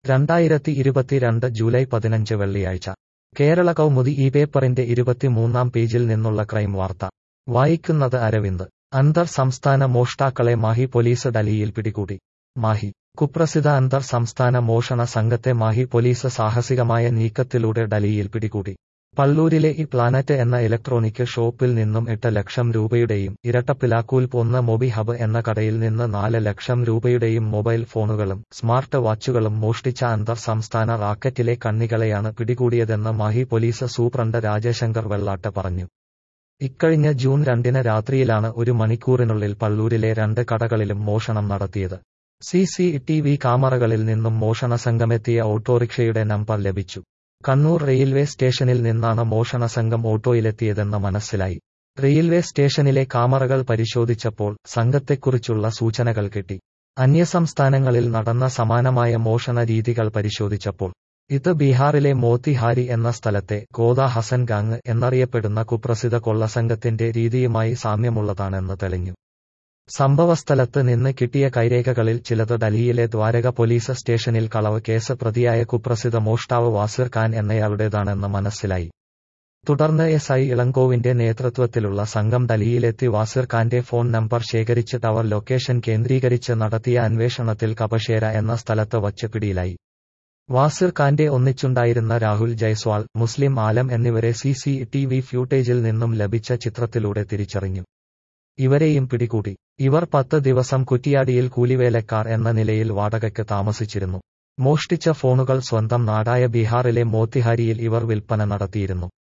രണ്ടായിരത്തി ഇരുപത്തിരണ്ട് ജൂലൈ പതിനഞ്ച് വെള്ളിയാഴ്ച കേരള കൗമുദി ഈ പേപ്പറിന്റെ ഇരുപത്തിമൂന്നാം പേജിൽ നിന്നുള്ള ക്രൈം വാർത്ത വായിക്കുന്നത് അരവിന്ദ് അന്തർ സംസ്ഥാന മോഷ്ടാക്കളെ മാഹി പോലീസ് ഡൽഹിയിൽ പിടികൂടി മാഹി കുപ്രസിദ്ധ അന്തർ സംസ്ഥാന മോഷണ സംഘത്തെ മാഹി പോലീസ് സാഹസികമായ നീക്കത്തിലൂടെ ഡൽഹിയിൽ പിടികൂടി പള്ളൂരിലെ ഈ പ്ലാനറ്റ് എന്ന ഇലക്ട്രോണിക് ഷോപ്പിൽ നിന്നും എട്ട് ലക്ഷം രൂപയുടെയും ഇരട്ടപ്പിലാക്കൂൽ ഒന്ന് മൊബി ഹബ് എന്ന കടയിൽ നിന്ന് നാല് ലക്ഷം രൂപയുടെയും മൊബൈൽ ഫോണുകളും സ്മാർട്ട് വാച്ചുകളും മോഷ്ടിച്ച അന്തർ സംസ്ഥാന റാക്കറ്റിലെ കണ്ണികളെയാണ് പിടികൂടിയതെന്ന് മാഹി പോലീസ് സൂപ്രണ്ട് രാജശങ്കർ വെള്ളാട്ട് പറഞ്ഞു ഇക്കഴിഞ്ഞ ജൂൺ രണ്ടിന് രാത്രിയിലാണ് ഒരു മണിക്കൂറിനുള്ളിൽ പള്ളൂരിലെ രണ്ട് കടകളിലും മോഷണം നടത്തിയത് സി സി ടി വി ക്യാമറകളിൽ നിന്നും മോഷണ സംഘമെത്തിയ ഓട്ടോറിക്ഷയുടെ നമ്പർ ലഭിച്ചു കണ്ണൂർ റെയിൽവേ സ്റ്റേഷനിൽ നിന്നാണ് മോഷണ സംഘം ഓട്ടോയിലെത്തിയതെന്ന് മനസ്സിലായി റെയിൽവേ സ്റ്റേഷനിലെ ക്യാമറകൾ പരിശോധിച്ചപ്പോൾ സംഘത്തെക്കുറിച്ചുള്ള സൂചനകൾ കിട്ടി അന്യസംസ്ഥാനങ്ങളിൽ നടന്ന സമാനമായ മോഷണ രീതികൾ പരിശോധിച്ചപ്പോൾ ഇത് ബീഹാറിലെ മോത്തിഹാരി എന്ന സ്ഥലത്തെ ഗോദ ഹസൻ ഗാങ് എന്നറിയപ്പെടുന്ന കുപ്രസിദ്ധ കൊള്ളസംഘത്തിന്റെ രീതിയുമായി സാമ്യമുള്ളതാണെന്ന് തെളിഞ്ഞു സംഭവസ്ഥലത്ത് നിന്ന് കിട്ടിയ കൈരേഖകളിൽ ചിലത് ഡൽഹിയിലെ ദ്വാരക പോലീസ് സ്റ്റേഷനിൽ കളവ് കേസ് പ്രതിയായ കുപ്രസിദ്ധ മോഷ്ടാവ് വാസിർ ഖാൻ എന്നയാളുടേതാണെന്ന് മനസ്സിലായി തുടർന്ന് എസ് ഐ ഇളങ്കോവിന്റെ നേതൃത്വത്തിലുള്ള സംഘം ഡൽഹിയിലെത്തി വാസിർ ഖാന്റെ ഫോൺ നമ്പർ ശേഖരിച്ച് ടവർ ലൊക്കേഷൻ കേന്ദ്രീകരിച്ച് നടത്തിയ അന്വേഷണത്തിൽ കപശേര എന്ന സ്ഥലത്ത് വച്ച് പിടിയിലായി വാസിർ ഖാന്റെ ഒന്നിച്ചുണ്ടായിരുന്ന രാഹുൽ ജയ്സ്വാൾ മുസ്ലിം ആലം എന്നിവരെ സി സി ടി വി ഫ്യൂട്ടേജിൽ നിന്നും ലഭിച്ച ചിത്രത്തിലൂടെ തിരിച്ചറിഞ്ഞു ഇവരെയും പിടികൂടി ഇവർ പത്ത് ദിവസം കുറ്റിയാടിയിൽ കൂലിവേലക്കാർ എന്ന നിലയിൽ വാടകയ്ക്ക് താമസിച്ചിരുന്നു മോഷ്ടിച്ച ഫോണുകൾ സ്വന്തം നാടായ ബീഹാറിലെ മോത്തിഹാരിയിൽ ഇവർ വിൽപ്പന നടത്തിയിരുന്നു